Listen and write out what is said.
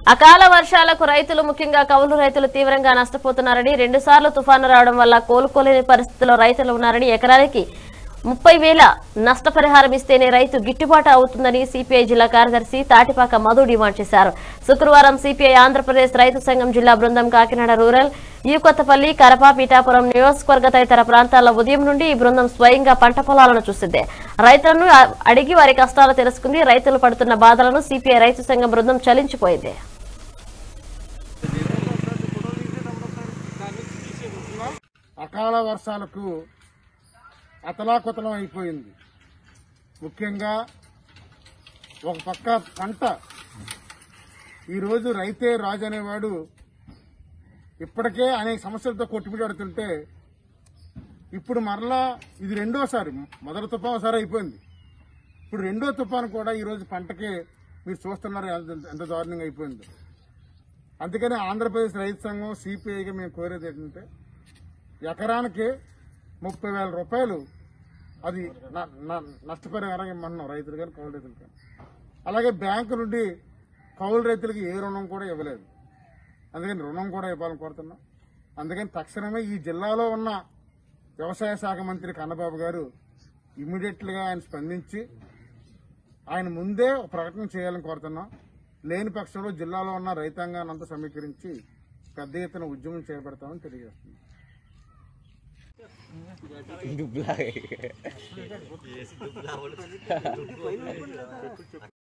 అకాల వర్షాలకు రైతులు ముఖ్యంగా కౌలు రైతులు తీవ్రంగా నష్టపోతున్నారని రెండు సార్లు తుఫాను రావడం వల్ల కోలుకోలేని పరిస్థితిలో రైతులు ఉన్నారని ఎకరానికి ముప్పై వేల నష్టపరిహారం ఇస్తేనే రైతు గిట్టుబాటు అవుతుందని సిపిఐ జిల్లా కార్యదర్శి తాటిపాక మధు డిమాండ్ చేశారు శుక్రవారం సిపిఐ ఆంధ్రప్రదేశ్ రైతు సంఘం జిల్లా బృందం కాకినాడ రూరల్ యూకొత్తపల్లి కరప పీఠాపురం నియోజకవర్గ తదితర ప్రాంతాల్లో ఉదయం నుండి ఈ బృందం స్వయంగా పంట పొలాలను చూసింది రైతులను అ- అడిగి వారి కష్టాలు తెలుసుకుంది రైతులు పడుతున్న బాధలను సిపిఐ రైతు సంఘం బృందం చలించిపోయింది అకాల వర్షాలకు అతలాకుతలం అయిపోయింది ముఖ్యంగా ఒక పక్క పంట ఈరోజు రైతే రాజు అనేవాడు ఇప్పటికే అనేక సమస్యలతో కొట్టుమిడాడుతుంటే ఇప్పుడు మరలా ఇది రెండోసారి మొదటి తుఫాన్ ఒకసారి అయిపోయింది ఇప్పుడు రెండో తుఫాను కూడా ఈరోజు పంటకి మీరు చూస్తున్నారు ఎంత- ఎంత దారుణంగా అయిపోయింది అందుకని ఆంధ్రప్రదేశ్ రైతు సంఘం సిపిఐగా మేము కోరేది ఏంటంటే ఎకరానికి ముప్పై వేల రూపాయలు అది న- న- నష్టపరిహారం ఇమ్మన్నాం రైతులు కానీ కౌలు రైతులు కానీ అలాగే బ్యాంకు నుండి కౌలు రైతులకి ఏ రుణం కూడా ఇవ్వలేదు అందుకని రుణం కూడా ఇవ్వాలని కోరుతున్నాం అందుకని తక్షణమే ఈ జిల్లాలో ఉన్న వ్యవసాయ శాఖ మంత్రి కన్నబాబు గారు ఇమ్మీడియట్గా ఆయన స్పందించి ఆయన ముందే ఒక ప్రకటన చేయాలని కోరుతున్నాం లేని పక్షంలో జిల్లాలో ఉన్న రైతాంగాన్ని అంతా సమీకరించి పెద్ద ఎత్తున ఉద్యమం చేపడతామని తెలియజేస్తున్నాం దుబ్బలా